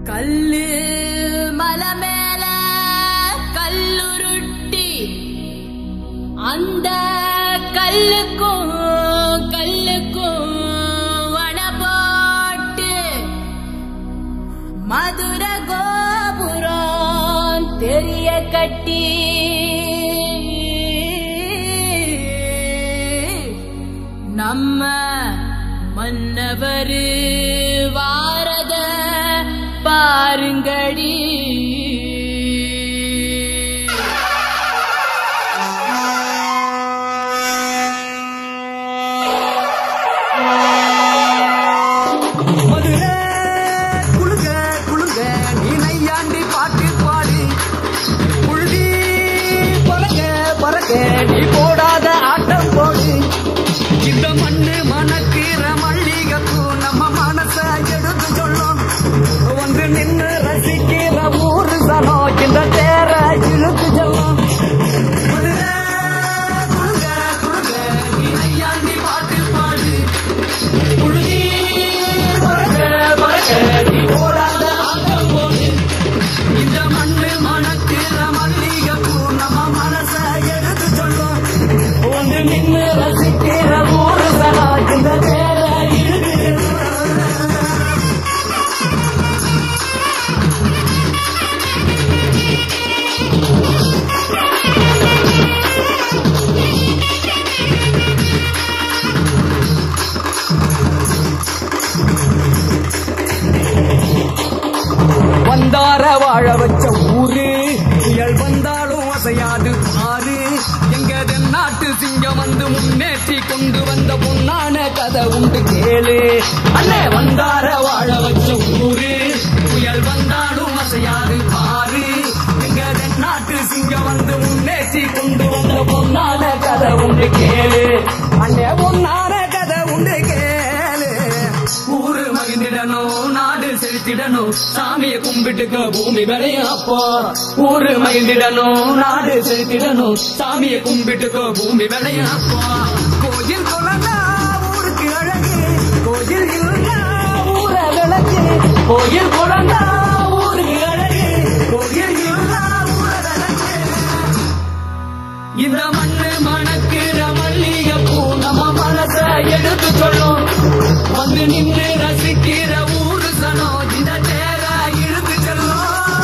கல்லு மலை மேல கல்லுருட்டி அந்த கல்லுக்கும் கல்லுக்கும் வட போட்டு மதுர கோபுரம் தெரிய கட்டி நம்ம மன்னவர் வாரத பாருங்கடி மதுரை குளுங்க குளுங்க நீ நையாண்டி பாட்டு பாடு புழுதி பறக்க பறக்க நீ போடாத ஆட்டம் போடு இந்த மண்ணு மணக்கிற மல்லிகைப்பூ நம்ம மனச எடுத்து சொல்லும் வந்து நின்று ரசிக்கிற ஊரு சனம் இந்த தேர இழுத்து சொல்லும் மதுரை குளுங்க குளுங்க நீ நையாண்டி பாட்டு பாடு புழுதி பறக்க பறக்க நீ போடாத ஆட்டம் போடு இந்த மண்ணு மணக்கிற மல்லிகைப்பூ நம்ம மனச எடுத்து சொல்லும் ஒன்று நின்று ரசிக்கிற ஊரு சனா இந்த பேர இழுத்து வந்தார வாழ வச்ச ஊரு புயல் வந்தாலும் அசையாது ஆறு எங்க தென்னாட்டு சிங்கம் வந்து முன்னேற்றி கொண்டு வந்த பொன்னான கதை உண்டு கேளு அண்ணே வந்தார வாழ வச்ச ஊரு புயல் வந்தாலும் அசையாது ஆறு எங்க தென்னாட்டு சிங்கம் வந்து முன்னேற்றி கொண்டு வந்த பொன்னான கதை உண்டு கேளு அண்ணே பொன்னான கதை உண்டு கேளு ஊரு மகிழ்ந்திடணும் நாடு செலுத்திடணும் சாமியை கும்பிட்டுக்க பூமி விளையும் அப்போ ஊரு மகிழ்ந்திடணும் நாடு செலுத்திடணும் சாமியை கும்பிட்டுக்க பூமி விளையும் அப்போ கோயில் குளந்தா ஊருக்கு அழகு கோயில் இல்லா ஊர விளக்கு கோயில் குளந்தா ஊருக்கு அழகு கோயில் இல்லா ஊர விளக்கு இந்த மண்ணு மணக்கிற மல்லிகைப்பூ நம்ம மனச எடுத்து சொல்லும் வந்து நின்று ரசிக்கிற ஊரு சனம் இந்த தேர இழுத்து செல்லும்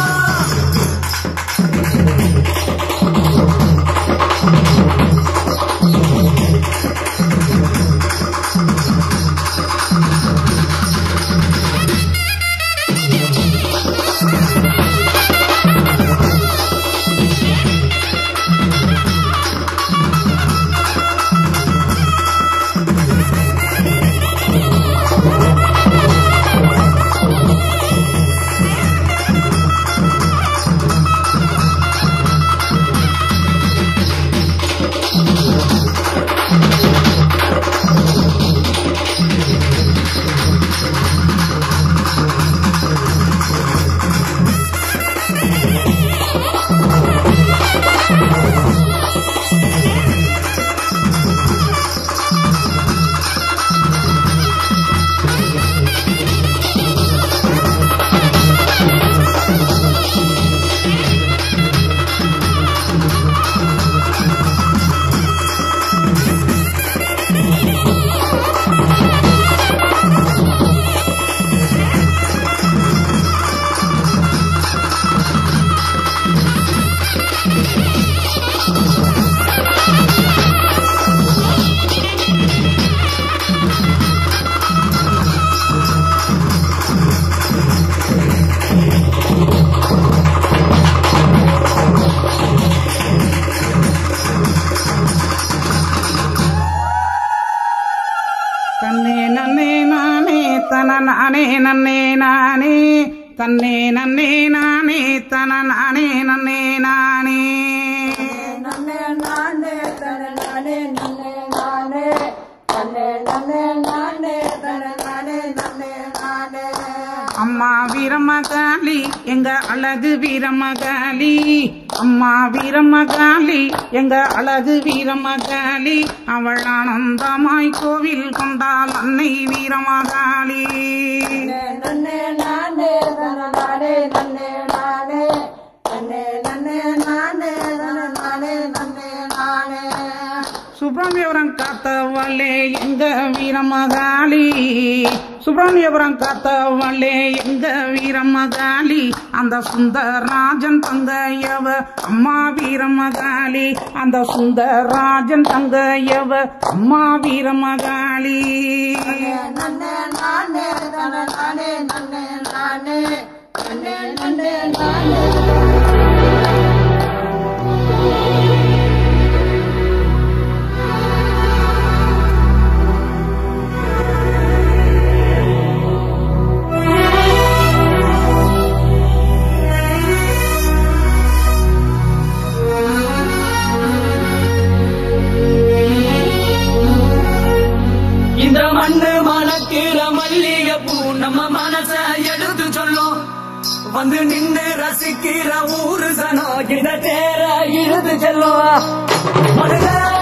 தன்னே நன்னே நானே தன நானே நன்னே நானே தன்னே நன்னே நானே தன நானே நன்னே நானே நன்னே நானே தன நானே நன்னே நானே நன்னே நன்னே நானே தன நானே நன்னே நானே அம்மா வீரமகாளி எங்க அழகு வீரமகாளி அம்மா வீரமகாளி எங்க அழகு வீரமகாளி அவள் ஆனந்தமாய் கோவில் கொண்டாள் அன்னை வீரமகாளி நன்னே நானே தன நானே காத்தவளே எங்க வீரமகாளி சுப்பிரமணியபுரம் காத்தவளே எங்க வீரமகாளி அந்த சுந்தரராஜன் தங்கையவ அம்மா வீரமகாளி அந்த சுந்தரராஜன் தங்கையவ அம்மா வீரமகாளி நன்னே நானே தன நானே நன்னே நானே நன்னே நன்னே நானே இந்த மண்ணு மணக்கிற மல்லிகைப்பூ நம்ம மனச எடுத்து சொல்லும் வந்து நின்று ரசிக்கிற ஊரு சனம் இந்த தேர இழுத்து செல்லும் மனித